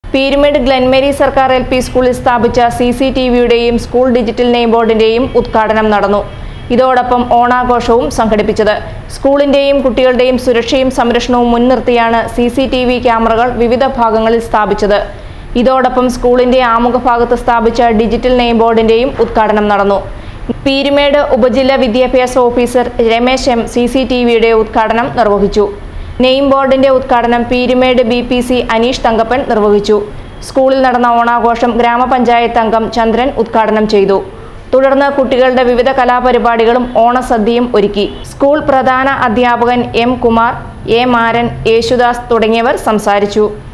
പീരുമേട് ഗ്ലെൻമേരി സർക്കാർ L P സ്കൂളിൽ സ്ഥാപിച്ച സി സി ടി വിയുടെയും സ്കൂൾ ഡിജിറ്റൽ നെയിം ബോർഡിന്റെയും ഉദ്ഘാടനം നടന്നു ഇതോടൊപ്പം ഓണാഘോഷവും സംഘടിപ്പിച്ചത് സ്കൂളിന്റെയും കുട്ടികളുടെയും സുരക്ഷയും സംരക്ഷണവും മുൻനിർത്തിയാണ് സി സി ടി വി ക്യാമറകൾ വിവിധ ഭാഗങ്ങളിൽ സ്ഥാപിച്ചത് ഇതോടൊപ്പം സ്കൂളിന്റെ ആമുഖ ഭാഗത്ത് സ്ഥാപിച്ച ഡിജിറ്റൽ നെയിം ബോർഡിന്റെയും ഉദ്ഘാടനം നടന്നു പീരുമേട് ഉപജില്ലാ വിദ്യാഭ്യാസ officer Ramesh M C C T വിയുടെ ഉദ്ഘാടനം നിർവഹിച്ചു നെയിം ബോർഡിന്റെ ഉദ്ഘാടനം Peermade B P C Aneesh Thankappan നിർവഹിച്ചു സ്കൂളിൽ നടന്ന ഓണാഘോഷം ഗ്രാമപഞ്ചായത്ത് അംഗം ചന്ദ്രൻ ഉദ്ഘാടനം ചെയ്തു തുടർന്ന് കുട്ടികളുടെ വിവിധ കലാപരിപാടികളും ഓണസദ്യയും ഒരുക്കി സ്കൂൾ പ്രധാന അധ്യാപകൻ എം കുമാർ എ മാരൻ യേശുദാസ് തുടങ്ങിയവർ സംസാരിച്ചു